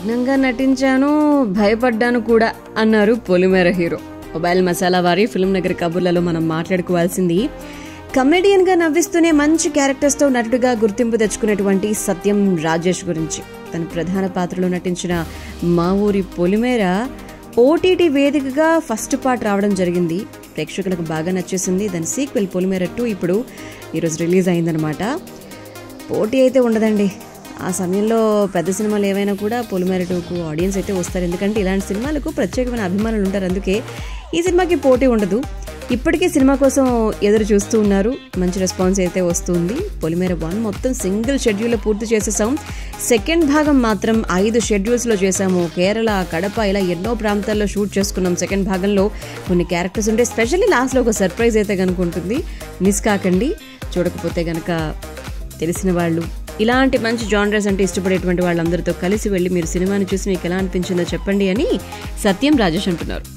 నగ్నంగా నటించాను భయపడ్డాను కూడా అన్నారు పొలిమేర హీరో మొబైల్ మసాలా వారి ఫిల్మ్ నగర్ కబుర్లలో మనం మాట్లాడుకోవాల్సింది కమెడియన్ గా నవ్విస్తూనే మంచి క్యారెక్టర్స్ తో నటుడిగా గుర్తింపు తెచ్చుకున్నటువంటి సత్యం రాజేష్ గురించి తన ప్రధాన పాత్రలో నటించిన మా ఊరి పొలిమేర ఓటీటీ వేదికగా ఫస్ట్ పార్ట్ రావడం జరిగింది ప్రేక్షకులకు బాగా నచ్చేసింది దాని సీక్వెల్ పొలిమేర టూ ఇప్పుడు ఈరోజు రిలీజ్ అయిందనమాట పోటీ అయితే ఉండదండి ఆ సమయంలో పెద్ద సినిమాలు ఏవైనా కూడా పొలిమేర టూకు ఆడియన్స్ అయితే వస్తారు ఎందుకంటే ఇలాంటి సినిమాలకు ప్రత్యేకమైన అభిమానులు ఉంటారు అందుకే ఈ సినిమాకి పోటీ ఉండదు ఇప్పటికీ సినిమా కోసం ఎదురు చూస్తూ ఉన్నారు మంచి రెస్పాన్స్ అయితే వస్తుంది పొలిమేర వన్ మొత్తం సింగిల్ షెడ్యూల్లో పూర్తి చేసేసాం సెకండ్ భాగం మాత్రం ఐదు షెడ్యూల్స్లో చేసాము కేరళ కడప ఇలా ఎన్నో ప్రాంతాల్లో షూట్ చేసుకున్నాం సెకండ్ భాగంలో కొన్ని క్యారెక్టర్స్ ఉంటే స్పెషల్లీ లాస్ట్లో ఒక సర్ప్రైజ్ అయితే కనుక ఉంటుంది మిస్ కాకండి చూడకపోతే కనుక తెలిసిన వాళ్ళు ఇలాంటి మంచి జానరస్ అంటే ఇష్టపడేటువంటి వాళ్ళందరితో కలిసి వెళ్ళి మీరు సినిమాని చూసి మీకు ఎలా అనిపించిందో చెప్పండి అని సత్యం రాజేష్ అంటున్నారు